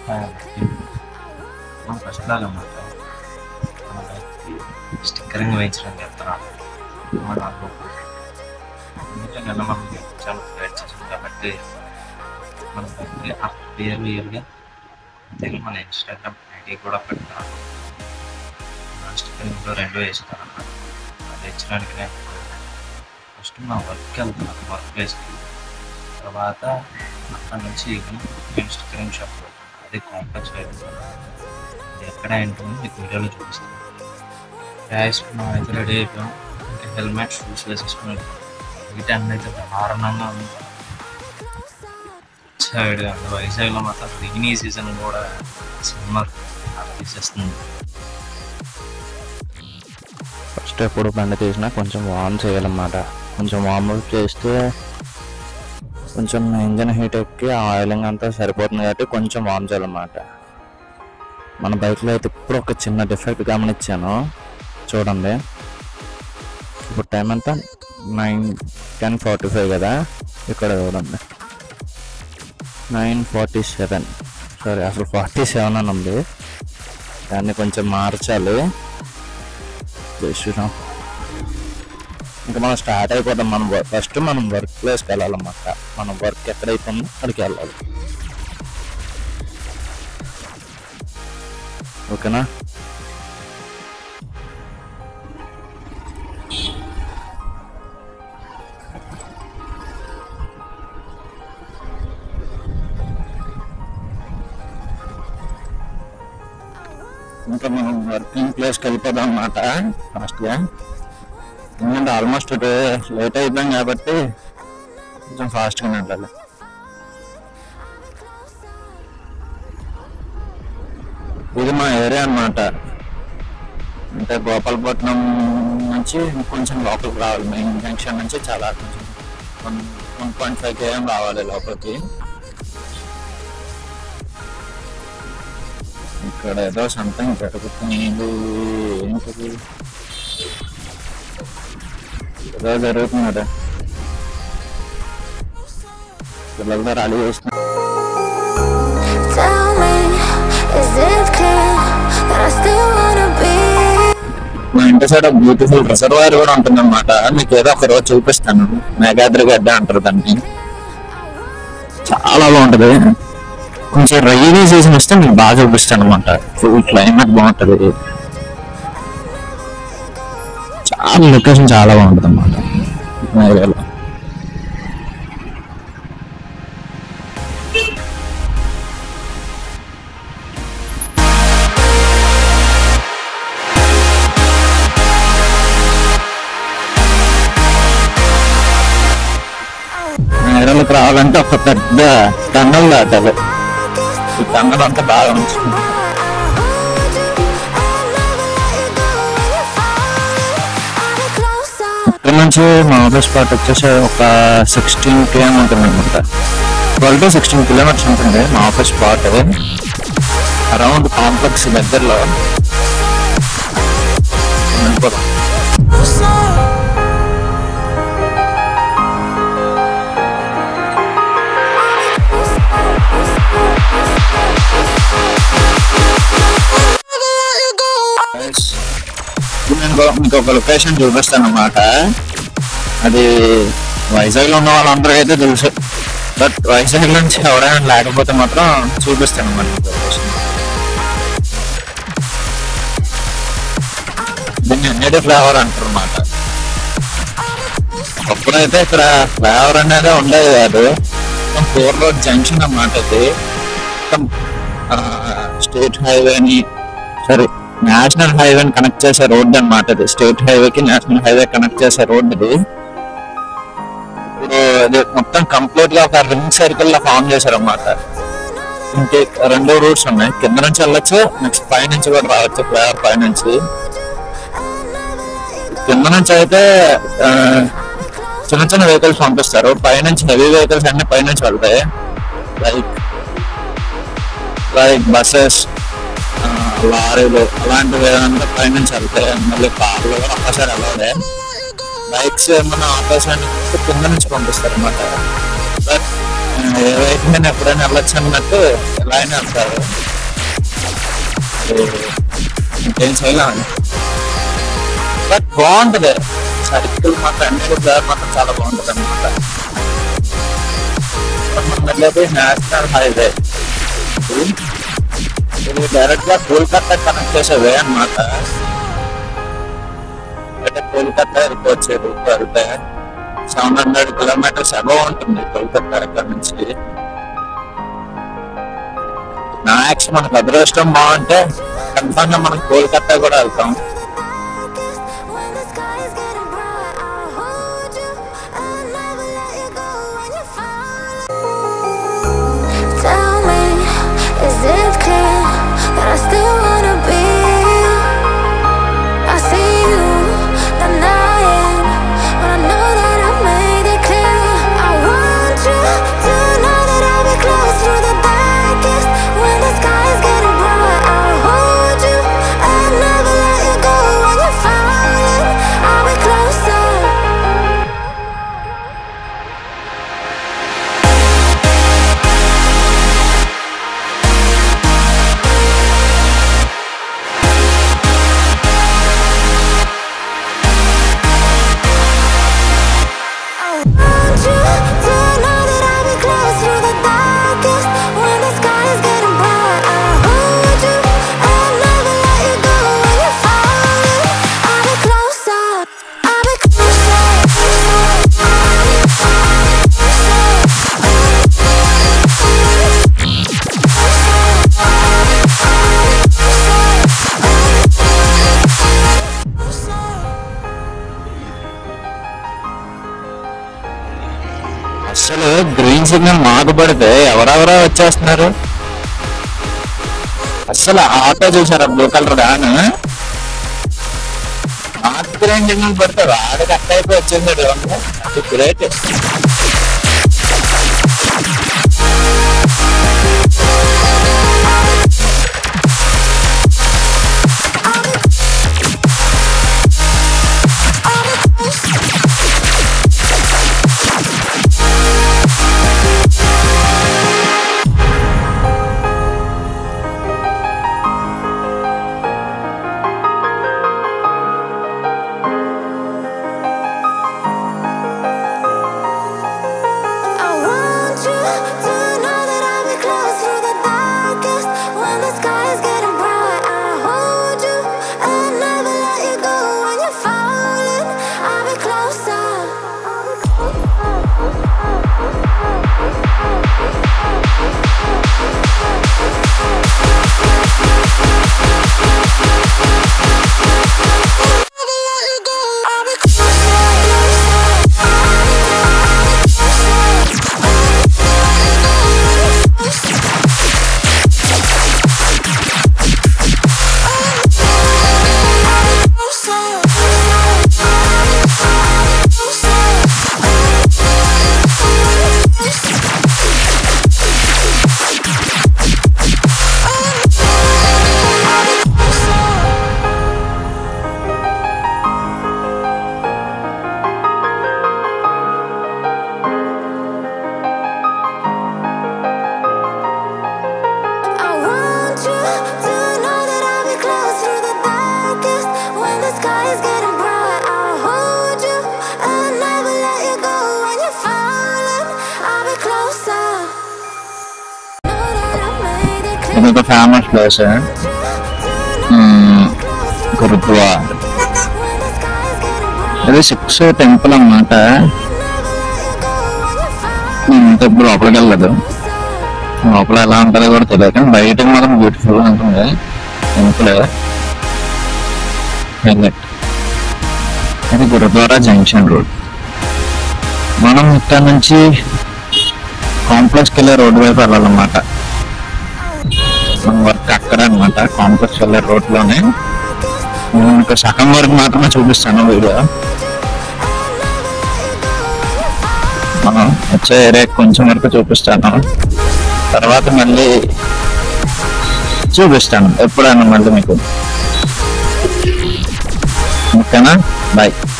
మనం ఫస్ట్ లాగా అన్నమాట మన బైక్కి స్టిక్కరింగ్ వేయించడానికి వెళ్తున్నాను మన అనుభవం ఎందుకంటే నిన్న మనం చాలా ఫ్లైట్ చేసాం కాబట్టి మన బైక్కి ఆ పేరు వేయగా తెలుగు మన ఇన్స్టాగ్రామ్ ఐడి కూడా పెడతాను స్టిక్కరింగ్లో రెండు వేస్తాను అన్నమాట అది ఇచ్చడానికి నేను ఫస్ట్ మా వర్క్కి వెళ్తున్నాను వర్క్ ప్లేస్కి తర్వాత అక్కడ నుంచి నేను స్టిక్కరింగ్ షాప్ అది కాంప్లెక్స్ వెళ్తున్నాను అది ఎక్కడ ఏంటని మీకు వీడియోలో చూపిస్తాను గ్యాస్ మనం అయితే రెడీ అయిపోయాం ఇంకా హెల్మెట్ షూస్ వేసేసుకుని వీటి అన్నీ అయితే దారుణంగా ఉంది సైడ్ అంటే వైజాగ్లో మాత్రం రైనీ సీజన్ కూడా సమ్మర్ అలా తీసేస్తుంది ఫస్ట్ ఎప్పుడు బండి తీసినా కొంచెం వార్మ్ చేయాలన్నమాట కొంచెం వార్మ్ అప్ చేస్తే కొంచెం ఇంజన్ హీట్ ఎక్కి ఆయిలింగ్ అంతా సరిపోతుంది కాబట్టి కొంచెం వార్మ్ చేయాలన్నమాట మన బైక్లో అయితే ఇప్పుడు ఒక చిన్న డిఫెక్ట్ గమనించాను చూడండి ఇప్పుడు టైం అంతా నైన్ టెన్ ఫార్టీ ఫైవ్ కదా ఇక్కడ చూడండి నైన్ ఫార్టీ సెవెన్ సారీ అసలు ఫార్టీ సెవెన్ అని ఉంది దాన్ని కొంచెం మార్చాలి చేసినాం ఇంకా మనం స్టార్ట్ అయిపోతాం మనం ఫస్ట్ మనం వర్క్ ప్లేస్కి వెళ్ళాలన్నమాట మనం వర్క్ ఎక్కడైతుందో అక్కడికి వెళ్ళాలి ఓకేనా ఇంకా మనం వర్కింగ్ ప్లేస్కి వెళ్ళిపోదాం అన్నమాట ఫాస్ట్గా ఎందుకంటే ఆల్మోస్ట్ లేట్ అయిపోయాం కాబట్టి కొంచెం ఫాస్ట్గా వెళ్ళాలి ఇది మా ఏరియా అన్నమాట అంటే గోపాలపట్నం నుంచి కొంచెం లోపలికి రావాలి మెయిన్ జంక్షన్ నుంచి చాలా కొంచెం one one point five KM రావాలి లోపలికి ఇక్కడ ఏదో సంథింగ్ జరుగుతుంది ఏంటిది ఏదో జరుగుతున్నాడు పిల్లలతో రెడీ చేస్తున్నారు Tell me, is it clear that I still wanna be? మా ఇంటి సైడ్ బ్యూటిఫుల్ రిజర్వాయర్ కూడా ఉంటుంది అనమాట మీకు ఏదో ఒక రోజు చూపిస్తాను మేఘాద్రి గడ్డ అంటారు దాన్ని చాలా బాగుంటది కొంచెం రైనీ సీజన్ వస్తే మీకు బాగా చూపిస్తాను అనమాట ఫుల్ క్లైమేట్ బాగుంటది చాలా లొకేషన్ చాలా బాగుంటది అనమాట మా ఏరియాలో మా ఏరియాలోకి రావాలంటే ఒక పెద్ద టన్నల్ దాటాలి ఈ టన్నల్ అంతా బాగా ఉంచుకుంది ఇక్కడ నుంచి మా ఆఫీస్ స్పాట్ వచ్చేసి ఒక సిక్స్టీన్ కేఎం ఉంటుంది అనమాట ట్వెల్వ్ టు సిక్స్టీన్ కిలోమీటర్స్ ఉంటుంది మా ఆఫీస్ స్పాట్ అరౌండ్ కాంప్లెక్స్ దగ్గరలో వెళ్ళిపోతాం ఇప్పుడు నేను ఒక- మీకు ఒక లొకేషన్ చూపిస్తాను అనమాట అది వైజాగ్ లో ఉన్న వాళ్ళందరికీ అయితే తెలుసు బట్ వైజాగ్ నుంచి ఎవరైనా లేకపోతే మాత్రం చూపిస్తాను అనమాట లొకేషన్ దీన్ని ఎన్ఏడి ఫ్లేవర్ అంటారు అనమాట అప్పుడైతే ఇక్కడ ఫ్లేవర్ అనేది ఉండేది కాదు ఫోర్ రోడ్ జంక్షన్ అన్నమాట ఇది మొత్తం స్టేట్ హైవేని సరే నేషనల్ హైవేని కనెక్ట్ చేసే రోడ్ అన్నమాట ఇది స్టేట్ హైవేకి నేషనల్ హైవే కనెక్ట్ చేసే రోడ్ ఇది ఇప్పుడు అది మొత్తం కంప్లీట్ గా ఒక రింగ్ సర్కిల్ లో ఫామ్ చేశారన్నమాట ఇంకే రెండు రూట్స్ ఉన్నాయి కింద నుంచి వెళ్ళొచ్చు నెక్స్ట్ పై నుంచి కూడా రావచ్చు ఫ్లైఓవర్ పై నుంచి కింద నుంచి అయితే ఆ, చిన్న చిన్న వెహికల్స్ పంపిస్తారు పై నుంచి హెవీ వెహికల్స్ అన్ని పై నుంచి వెళ్తాయి లైక్ లైక్ బస్సెస్ లారీలు అలాంటివి ఏదైనా పై నుంచి వెళ్తాయి మళ్ళీ కార్లు కూడా ఒక్కసారి వెళ్ళాలి బైక్స్ ఏమన్నా ఆటోస్ అని కింద నుంచి పంపిస్తారు అనమాట బట్ ఏ వైపు నేను ఎప్పుడైనా వెళ్ళొచ్చు అన్నట్టు ఎలా అయినా వెళ్తారు అది ఇంకేం చేయలేం బట్ బాగుంటది సర్కిల్ మాత్రం అన్ని దారి మాత్రం చాలా బాగుంటది అనమాట వెళ్ళేది నేషనల్ హైవే ఇది డైరెక్ట్ గా కోల్కతా కనెక్ట్ చేసే వే అనమాట అంటే కోల్కతా వెళ్ళిపోవచ్చు రూట్ వెళ్తే సెవెన్ హండ్రెడ్ కిలోమీటర్స్ అబౌవ్ ఉంటుంది కోల్కతా ఇక్కడ నుంచి మ్యాక్స్ మనకు అదృష్టం బాగుంటే కన్ఫర్మ్ గా మనం కోల్కతా కూడా వెళ్తాం When the sky is getting bright, I'll hold you. I'll never let you go when you fall. Tell me, is it clear that I still wanna be? I see you denying when I know that I've made it clear. I want you to know that I'll be close through the darkest. When the sky is getting bright, I'll hold you. I'll never let you go when you're falling. I'll be closer. I want you to know that I'll be close through the darkest. When the sky is getting bright, I'll hold you. I'll never let you go when you're falling. I'll be closer. I'll be closer. అసలు green signal మాకు పడితే ఎవరెవరో వచ్చేస్తున్నారు అసలు auto చూసారా blue colour దాని మాకు green signal పడితే వాడు కట్ అయిపోయి వచ్చింది అది great I want you to know that I'll be close through the darkest. When the sky is getting bright, I'll hold you. I'll never let you go when you're falling. I'll be closer. Never let you go. I'll be I want you to know that I'll be close through the darkest. When the sky is getting bright, I'll hold you. I'll never let you go when you're falling. I'll be closer. Know that I've made it clear. ఇది ఒక famous place Mm, Gurudwara When the sky is getting bright, ఇది Sikh temple అన్నమాట I'll never let you go when you're falling. నేను ఇంత ఇప్పుడు లోపలికి వెళ్ళలేదు లోపల ఎలా ఉంటుందో కూడా తెలియదు కానీ బయటకు మాత్రం బ్యూటిఫుల్ గా ఉంటుంది టెంపుల్ హైలైట్ ఇది గురుద్వారా జంక్షన్ రోడ్ మనం ఇక్కడ నుంచి కాంప్లెక్స్కి వెళ్ళే రోడ్డు వైపు వెళ్ళాలన్నమాట మన వర్క్ అక్కడ అనమాట కాంప్లెక్స్ వెళ్ళే రోడ్ లోనే నేను మీకు సగం వరకు మాత్రమే చూపిస్తాను వీడియో మనం వచ్చే ఏరియా కొంచెం వరకు చూపిస్తాను తర్వాత మళ్ళీ చూపిస్తాను ఎప్పుడైనా మళ్ళీ మీకు ఓకేనా బాయ్